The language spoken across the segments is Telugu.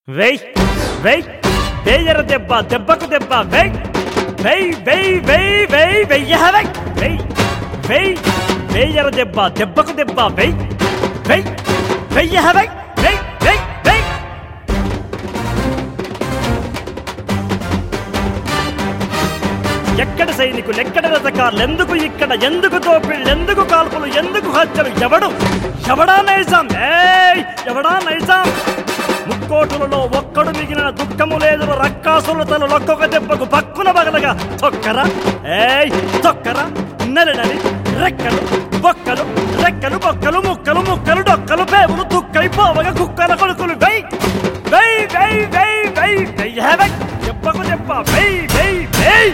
వెయ్ వెయ్ వేయర దెబ్బ దెబ్బకు దెబ్బ వెయ్ వెయ్ వెయ్ వెయ్ వెయ్ వెయ్య వెయ్ వెయ్ వెయ్ వేయర దెబ్బ దెబ్బకు దెబ్బ వెయ్ వెయ్ వెయ్య వెయ్ వెయ్ వెయ్ వెయ్ ఎక్కడ సైనికులు ఎక్కడ రథకారులు ఎందుకు ఇక్కడ ఎందుకు దోపిళ్ళు ఎందుకు కాల్పులు ఎందుకు హత్యలు ఎవడు ఎవడా నైజాం ఏయ్ ఎవడా నైజాం ముక్కోటులలో ఒక్కడు మిగిలిన దుఃఖము లేదు రక్కాసుల తల ఒక్కొక్క దెబ్బకు పక్కున బగలగా తొక్కరా ఏయ్ తొక్కరా నలి నలి రెక్కలు బొక్కలు రెక్కలు బొక్కలు ముక్కలు ముక్కలు డొక్కలు పేవులు తుక్కై పోవగా కుక్కల కొడుకులు వెయ్ వెయ్ వెయ్ వెయ్ వెయ్ వెయ్ హెవెక్ దెబ్బకు దెబ్బ వెయ్ వెయ్ వెయ్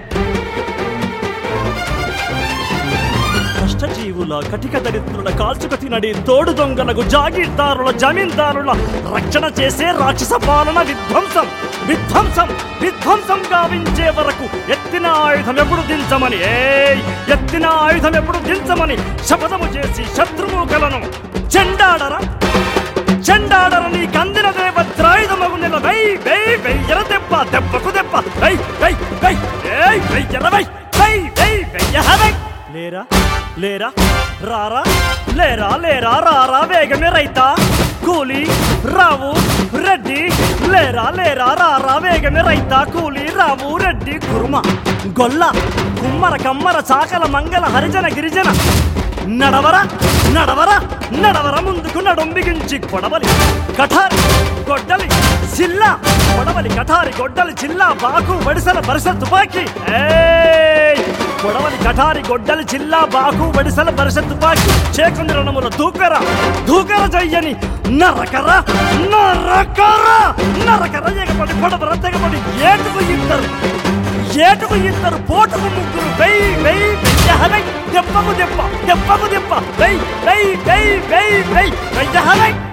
కష్టజీవుల కటిక దరిద్రుల కాల్చుక తినడి తోడు దొంగలకు జాగీర్దారుల జమీందారుల రక్షణ చేసే రాక్షస పాలన విధ్వంసం విధ్వంసం విధ్వంసం గావించే వరకు ఎత్తిన ఆయుధం ఎప్పుడు దించమని ఏయ్ ఎత్తిన ఆయుధం ఎప్పుడు దించమని శపథము చేసి శత్రుముఖలను చెండాడరా చెండాడర నీ కందిన దేవత్రాయుధమగు నెల వై వై వెయ్యర దెబ్బ దెబ్బకు దెబ్బ వై వై వై ఏయ్ వెయ్యర వై వై వై వెయ్యహ వై లేరా లేరా రారా లేరా లేరా రారా వేగమే రైతా కూలి రావు రెడ్డి లేరా లేరా రారా వేగమే రైతా కూలి రావు రెడ్డి కురుమ గొల్ల కుమ్మర కమ్మర చాకల మంగళ హరిజన గిరిజన నడవర నడవర నడవర ముందుకు నడుం బిగించి కొడవలి కఠారి గొడ్డలి జిల్లా కొడవలి కఠారి గొడ్డలి జిల్లా బాకు వడిసల బరిస తుపాకి ఏయ్! కొడవలి కఠారి గొడ్డలి జిల్లా బాకు వడిసల బరిస తుపాకి చేకుంది రణముల దూకర దూకర జయ్యని నరకర నరకర నరకర ఎగపడి పొడవర తెగపడి ఏటుకు ఇద్దరు ఏటుకు ఇద్దరు పోటుకు ముగ్గురు వెయ్యి వెయ్యి వెయ్యి దెబ్బకు దెబ్బ దెబ్బకు దెబ్బ వెయ్యి వెయ్యి వెయ్యి వెయ్యి వెయ్యి వెయ్యి